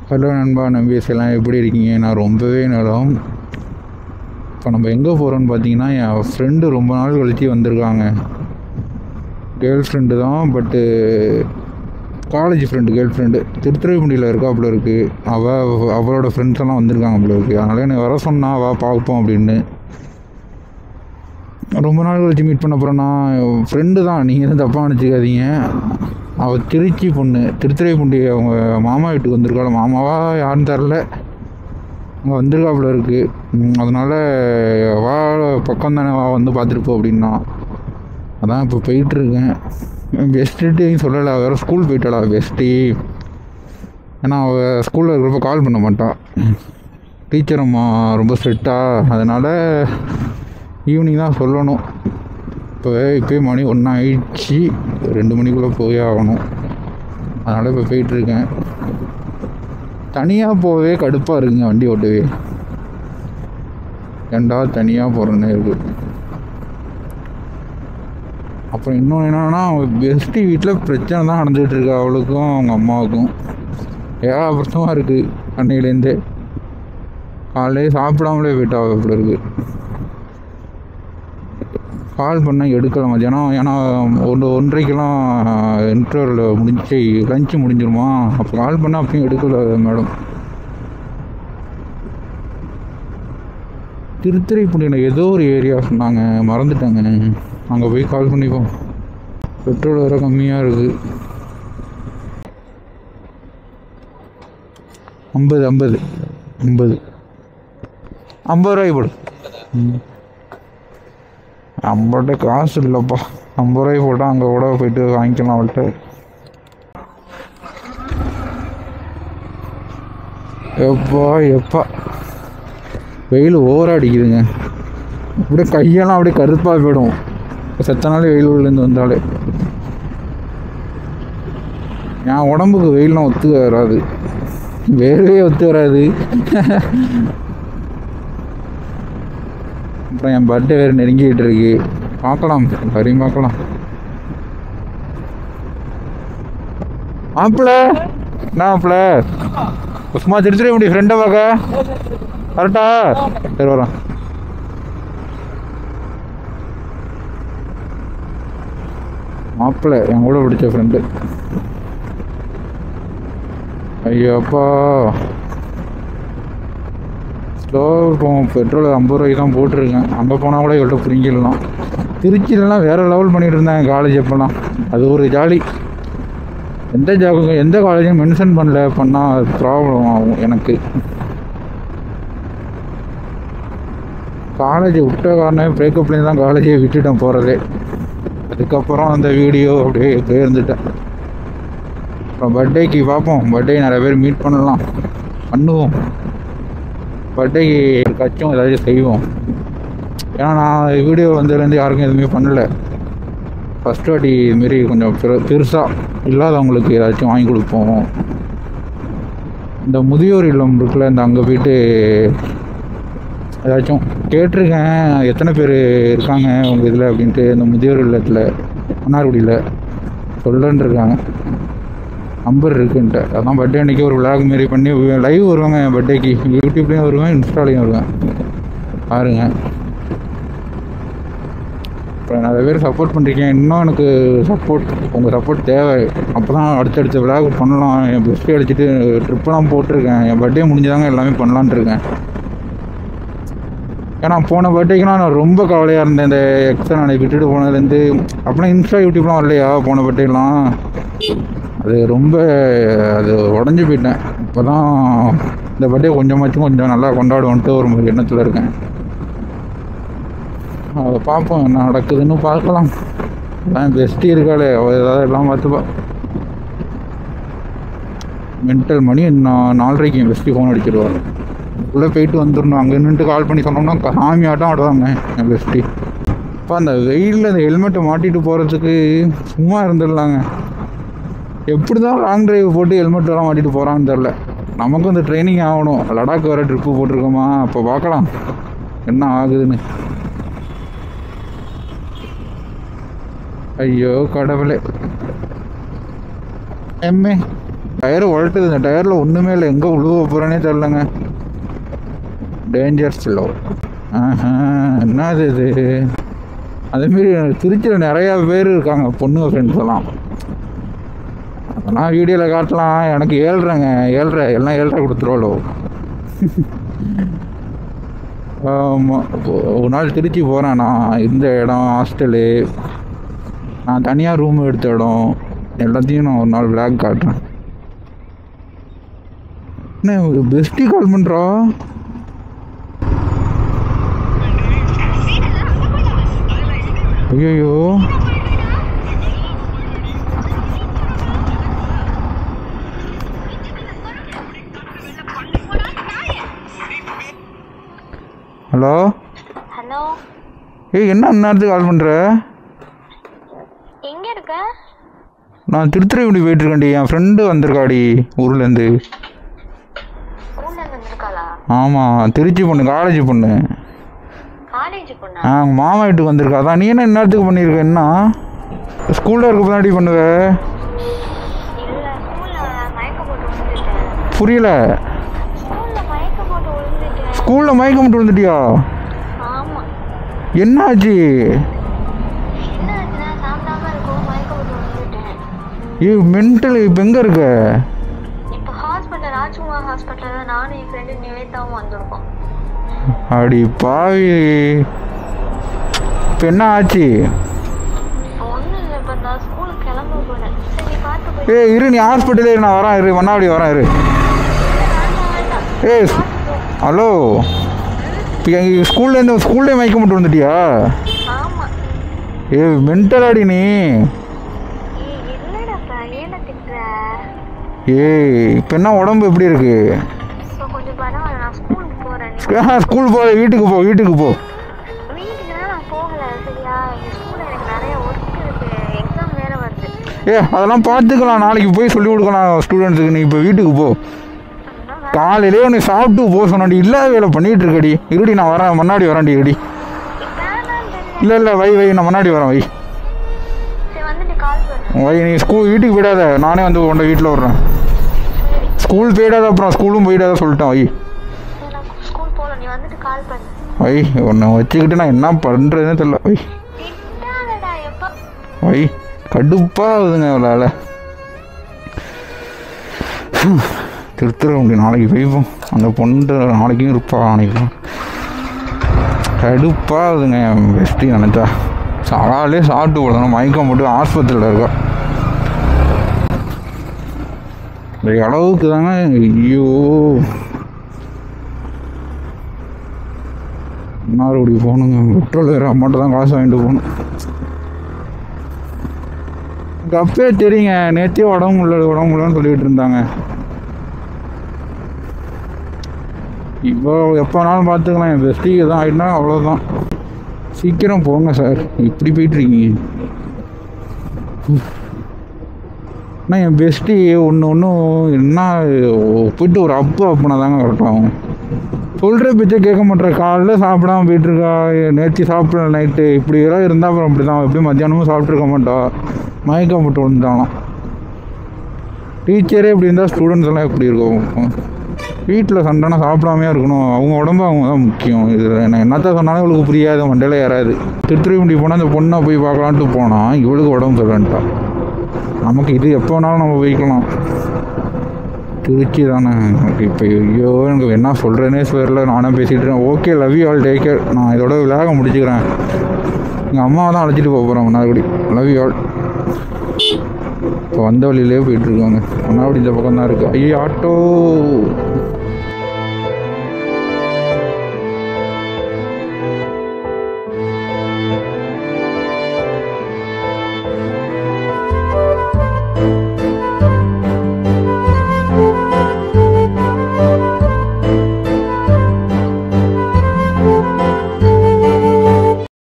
Hello நண்பா நம்பியஸ் எல்லாம் எப்படி இருக்கீங்க நான் ரொம்பவே நலம் இப்போ நம்ம எங்கே போகிறோம்னு பார்த்தீங்கன்னா என் ஃப்ரெண்டு ரொம்ப நாள் கழிச்சு வந்திருக்காங்க கேர்ள் ஃப்ரெண்டு தான் பட்டு காலேஜ் ஃப்ரெண்டு கேர்ள் ஃப்ரெண்டு திருத்துறைப்பூண்டியில் இருக்காப்புல இருக்குது அவள் அவளோட ஃப்ரெண்ட்ஸ் எல்லாம் வந்திருக்காங்க போல இருக்குது அதனால் என்னை வர சொன்னா வா பார்ப்போம் அப்படின்னு ரொம்ப நாள் கழிச்சு மீட் பண்ண அப்புறம் நான் ஃப்ரெண்டு தான் நீங்கள் எதுவும் தப்பாக நினச்சிக்காதீங்க அவள் திருச்சி பொண்ணு திருத்துறைப்பூண்டி அவங்க மாமா வீட்டுக்கு வந்திருக்காள் மாமாவா யாருன்னு தெரில அங்கே வந்திருக்காப்புல இருக்குது அதனால் வா பக்கம் தானே வா வந்து பார்த்துட்டு போ அப்படின்னா அதான் இப்போ போயிட்டுருக்கேன் பெஸ்ட்டுட்டையும் சொல்லலை அவள் வேறு ஸ்கூல் போயிட்டாளா பெஸ்ட்டி ஏன்னா அவள் ஸ்கூலில் இருக்கிறப்ப கால் பண்ண மாட்டாள் டீச்சர் அம்மா ரொம்ப ஸ்ட்ரிக்டாக அதனால் ஈவினிங் தான் சொல்லணும் இப்போ இப்போயே மணி ஒன்றா ஆயிடுச்சு ரெண்டு மணிக்குள்ளே போய் ஆகணும் அதனால் இப்போ போயிட்டுருக்கேன் தனியாக போகவே கடுப்பாக இருக்குங்க வண்டி ஓட்டவே ஏண்டா தனியாக போகிறேன்னு இருக்குது அப்புறம் இன்னொன்று என்னென்னா பெஸ்ட்டி வீட்டில் பிரச்சனை தான் நடந்துகிட்டு இருக்கு அவளுக்கும் அவங்க அம்மாவுக்கும் ஏகாபுரத்தமாக இருக்குது அன்னையிலேருந்தே காலையிலே சாப்பிடாமலே போயிட்டா இப்படி இருக்குது கால் பண்ணால் எடுக்கல மத்தியானம் ஏன்னா ஒன்று ஒன்றரைக்கெல்லாம் இன்டர்வல் முடிஞ்சு லஞ்சு முடிஞ்சிருமா அப்போ கால் பண்ணால் அப்பயும் எடுக்கல மேடம் திருத்துறைப்பூண்டியில் ஏதோ ஒரு ஏரியா சொன்னாங்க மறந்துட்டாங்க அங்கே போய் கால் பண்ணிப்போம் பெட்ரோல் வேறு கம்மியாக இருக்குது ஐம்பது ஐம்பது ஐம்பது ஐம்பது ரூபாய்க்கு போடு ம் நம்மள்ட்ட காசு இல்லைப்பா ஐம்பது ரூபாய்க்கு போட்டால் அங்கே கூட போயிட்டு வாங்கிக்கலாம் அவள்கிட்ட எப்பா எப்பா வெயில் ஓவராக அடிக்குதுங்க அப்படியே கையெல்லாம் அப்படியே கருப்பாக போயிடும் செத்த நாள் வெயில் உள்ளேருந்து வந்தாலே என் உடம்புக்கு வெயில்லாம் ஒத்து வராது வேறவே ஒத்து வராது அப்புறம் என் பர்த்டே வேறு நெருங்கிட்டு இருக்கு பார்க்கலாம் எல்லாரையும் பார்க்கலாம் மாப்பிள்ள என்ன மாப்பிள்ள சும்மா திருச்சிட முடியும் ஃப்ரெண்டை பார்க்க கரெக்டா சரி வரோம் மாப்பிள்ள என் கூட பிடிச்ச ஃப்ரெண்டு ஐயோ அப்பா ஸ்லோ போவோம் பெட்ரோல் ஐம்பது ரூபாய்க்கு தான் போட்டிருக்கேன் அங்கே போனால் கூட இவள்கிட்ட புரிஞ்சிடலாம் திருச்சியிலலாம் வேறு லெவல் பண்ணிகிட்டு இருந்தேன் காலேஜ் அப்போலாம் அது ஒரு ஜாலி எந்த ஜாபுக்கு எந்த காலேஜும் மென்ஷன் பண்ணல பண்ணால் ப்ராப்ளம் ஆகும் எனக்கு காலேஜ் விட்ட காரணம் பிரேக்கப்லேருந்து தான் காலேஜே விட்டுட்டேன் போகிறதே அதுக்கப்புறம் அந்த வீடியோ அப்படியே போயிருந்துட்டேன் அப்புறம் பர்த்டேக்கு பார்ப்போம் பர்த்டே நிறைய பேர் மீட் பண்ணலாம் பண்ணுவோம் பர்த்டேக்கு யாருக்காச்சும் ஏதாச்சும் செய்வோம் ஏன்னா நான் வீடியோ வந்ததுலேருந்து யாருக்கும் எதுவுமே பண்ணல ஃபஸ்ட் வாட்டி இதுமாரி கொஞ்சம் பெரு பெருசாக இல்லாதவங்களுக்கு ஏதாச்சும் வாங்கி கொடுப்போம் இந்த முதியோர் இல்லம் இருக்குல்ல இந்த அங்கே போயிட்டு ஏதாச்சும் கேட்டிருக்கேன் எத்தனை பேர் இருக்காங்க உங்கள் இதில் அப்படின்ட்டு இந்த முதியோர் இல்லத்தில் மன்னார்குடியில் சொல்லன்னு இருக்காங்க நம்பர் இருக்குன்ட்டு அதான் பர்த்டே அன்றைக்கி ஒரு விளாக் மாரி பண்ணி லைவ் வருவாங்க என் பர்த்டேக்கு யூடியூப்லேயும் வருவேன் இன்ஸ்டாலையும் வருவேன் பாருங்க அப்புறம் நிறைய பேர் சப்போர்ட் பண்ணுறீங்க இன்னும் எனக்கு சப்போர்ட் உங்கள் சப்போர்ட் தேவை அப்போ தான் அடுத்தடுத்த விளாக் பண்ணலாம் என் பெஸ்ட்டு அடிச்சுட்டு ட்ரிப்பெல்லாம் போட்டிருக்கேன் என் பர்த்டே முடிஞ்சாங்க எல்லாமே பண்ணலான்ட்டு இருக்கேன் ஏன்னா போன பர்த்டேக்கெலாம் நான் ரொம்ப கவலையாக இருந்தேன் இந்த எக்ஸை நான் விட்டுட்டு போனதுலேருந்து அப்படின்னா இன்ஸ்டா யூடியூப்லாம் வரலையா போன பர்த்டேலாம் அது ரொம்ப அது உடஞ்சி போயிட்டேன் இப்போ தான் இந்த பர்த்டே கொஞ்சமாச்சும் கொஞ்சம் நல்லா கொண்டாடுவோன்ட்டு ஒரு மாதிரி எண்ணத்தில் இருக்கேன் அதை பார்ப்போம் என்ன நடக்குதுன்னு பார்க்கலாம் அதான் பெஸ்ட்டி இருக்காளே அவள் ஏதாவது எல்லாம் பார்த்துப்பா மென்டல் மணி நான் நாலரைக்கு என் பெஸ்ட்டி ஃபோன் அடிச்சிடுவாள் உள்ளே போயிட்டு வந்துடணும் அங்கே நின்றுட்டு கால் பண்ணி சொன்னோம்னா சாமி ஆட்டம் ஆடுவாங்க என் பெஸ்ட்டி இப்போ அந்த வெயிலில் அந்த ஹெல்மெட்டை மாட்டிட்டு போகிறதுக்கு சும்மா இருந்துடலாங்க எப்படி தான் லாங் டிரைவ் போட்டு ஹெல்மெட் எல்லாம் மாட்டிட்டு போகிறான்னு தெரில நமக்கும் இந்த ட்ரைனிங் ஆகணும் லடாக் வேறு ட்ரிப்பு போட்டிருக்கோமா அப்போ பார்க்கலாம் என்ன ஆகுதுன்னு ஐயோ கடவுளே எம்ஏ டயர் உழட்டுது இந்த டயரில் ஒன்றுமே இல்லை எங்கே உழுவ போகிறேனே தெரிலங்க டேஞ்சர் ஸ்லோ ஆஹா என்னது இது அதேமாரி திருச்சியில் நிறையா பேர் இருக்காங்க பொண்ணுங்க ஃப்ரெண்ட்ஸ் எல்லாம் அதெல்லாம் வீடியோவில் காட்டலாம் எனக்கு ஏழ்றேங்க ஏழ்ரை எல்லாம் ஏழ்ரை கொடுத்துருவாளோ ஆமாம் ஒரு நாள் திருச்சி போகிறேன் நான் இருந்த இடம் ஹாஸ்டலு நான் தனியாக ரூம் எடுத்த இடம் எல்லாத்தையும் நான் ஒரு நாள் விளாக் காட்டுறேன் என்ன ஒரு பெஸ்டி கால் பண்ணுறா ஐயோ ஹலோ ஹலோ ஏய் என்ன நேரத்துக்கு கால் பண்ணுற எங்க இருக்க நான் திருத்துறைப்பூண்டி போயிட்டுருக்கேன்டி என் ஃப்ரெண்டு வந்திருக்காடி ஊர்லேருந்து ஊர்ல இருந்து வந்திருக்காளா ஆமாம் திருச்சி பொண்ணு காலேஜ் பொண்ணு காலேஜ் பொண்ணா ஆ உங்கள் மாமா வீட்டுக்கு வந்திருக்கா அதான் நீ என்ன இந்நேரத்துக்கு பண்ணியிருக்க என்ன ஸ்கூலில் இருக்க முன்னாடி பண்ணுவ இல்ல ஸ்கூல்ல மயக்க போட்டு விழுந்துட்டேன் புரியல ஸ்கூல்ல மயக்க போட்டு விழுந்துட்டேன் ஸ்கூலில் மயக்கம் மட்டும் விழுந்துட்டியா ஆமா என்ன ஆச்சு என்ன ஆச்சுன்னா சாப்பிடாம இருக்கும் மயக்க போட்டு விழுந்துட்டேன் ஏ மென்டல் இப்போ எங்கே இருக்க இப்போ ஹாஸ்பிட்டல் ராஜ்குமார் ஹாஸ்பிட்டல்ல நானும் என் ஃப்ரெண்டு நிவேதாவும் வந்திருக்கோம் அடி பாவி இப்போ என்ன ஆச்சு இப்போ ஒன்றும் இல்லை இப்போ நான் ஸ்கூலுக்கு கிளம்ப போறேன் சரி பார்த்து போய் ஏய் இரு நீ ஹாஸ்பிட்டலே நான் வரேன் இரு மண்ணாடி வரேன் இரு வேண்டாம் வேண்டாம் ஏய் ஹலோ இப்போ எங்கள் ஸ்கூல்லேருந்து ஸ்கூல்லே மயக்கம் மட்டும் வந்துட்டியா ஆமா ஏ மென்டலாடி நீ ஏய் இல்லடாப்பா ஏன திட்டுற ஏய் இப்போ என்ன உடம்பு எப்படி இருக்கு இப்போ கொஞ்சம் பரவாயில்ல நான் ஸ்கூலுக்கு போறேன் நீ ஸ்கூல் போகிற வீட்டுக்கு போ வீட்டுக்கு போ வீட்டுக்கு தான் நான் போகல சரியா எங்க ஸ்கூல்ல எனக்கு நிறைய ஒர்க் இருக்கு எக்ஸாம் வேற வருது ஏ அதெல்லாம் பார்த்துக்கலாம் நாளைக்கு போய் சொல்லி கொடுக்கலாம் ஸ்டூடெண்ட்ஸுக்கு நீ இப்போ வீட்டுக்கு போ அதெல்லாம் வேற- காலையிலே உன்னை சாப்பிட்டு போக சொன்னாடி இல்லாத வேலை பண்ணிட்டு இருக்கடி இருடி நான் வரேன் முன்னாடி வரேன்டி இருடி வேணாம் தெரியல. இல்லை இல்லை வை வை நான் முன்னாடி வரேன் வை சரி வந்துட்டு கால் பண்ணு வை நீ ஸ்கூல் வீட்டுக்கு போயிடாத நானே வந்து உன்னை வீட்டில் விட்றேன் சரி ஸ்கூல் போயிடாத அப்புறம் ஸ்கூலும் போயிடாத சொல்லிட்டேன் வை சரி, நான் ஸ்கூல் போகல நீ வந்துட்டு கால் பண்ணு வை உன்னை வச்சுக்கிட்டு நான் என்ன பண்ணுறதுன்னு தெரியல வை திட்டாதடா எப்போ வை கடுப்பாகுதுங்க அவளால் திருத்துறவண்டி நாளைக்கு போய்ப்போம் அந்த பொண்ணு நாளைக்கும் இருப்பா நாளைக்கும் கடுப்பாகுதுங்க என் பெஸ்டி நினச்சா சாலாலே சாப்பிட்டு போடணும் மயக்கம் போட்டு ஆஸ்பத்திரியில் இருக்கா இந்த அளவுக்கு தாங்க ஐயோ நார்குடி போகணுங்க பெட்ரோல் வேறு அம்மாட்ட தான் காசு வாங்கிட்டு போகணும் எனக்கு அப்பயே தெரியுங்க நேற்றே உடம்பு முடியல உடம்பு முடியலன்னு சொல்லிட்டு இருந்தாங்க இப்போ எப்போ வேணாலும் பார்த்துக்கலாம் என் பெஸ்டிக்கு தான் ஆகிட்டா அவ்வளோதான் சீக்கிரம் போங்க சார் இப்படி போயிட்டுருக்கீங்க ஆனால் என் பெஸ்டி ஒன்று ஒன்றும் என்ன போயிட்டு ஒரு அப்பு அப்புனா தாங்க கரெக்டாகும் சொல்கிற பிச்சை கேட்க மாட்டேற காலைல சாப்பிடாம போயிட்டுருக்கா நேற்று சாப்பிட நைட்டு இப்படி எல்லாம் இருந்தால் அப்புறம் அப்படி தான் எப்படி மத்தியானமும் சாப்பிட்ருக்க மாட்டா மயக்கம் போட்டு வந்துட்டாலாம் டீச்சரே இப்படி இருந்தால் ஸ்டூடெண்ட்ஸ் எல்லாம் எப்படி இருக்கும் வீட்டில் சண்டைனா சாப்பிடாமையா இருக்கணும் அவங்க உடம்பு அவங்க தான் முக்கியம் இது நான் என்னத்த சொன்னாலும் இவளுக்கு புரியாது மண்டையில் ஏறாது திருத்திருப்பி போனால் அந்த பொண்ணை போய் பார்க்கலான்ட்டு போனால் இவளுக்கு உடம்பு சரியில்லைன்ட்டா நமக்கு இது எப்போ வேணாலும் நம்ம போய்க்கலாம் திருச்சி தானே எனக்கு இப்போ ஐயோ எனக்கு என்ன சொல்கிறேனே தெரியல நானே பேசிகிட்டு இருக்கேன் okay love you all take care நான் இதோட விளையாட முடிச்சுக்கிறேன் எங்கள் அம்மாவை தான் அழைச்சிட்டு போக போகிறேன் மன்னார்குடி லவ் யூ ஆல் இப்போ வந்த வழியிலே போயிட்டுருக்காங்க மன்னார்குடி இந்த பக்கம் தான் இருக்குது ஐயோ ஆட்டோ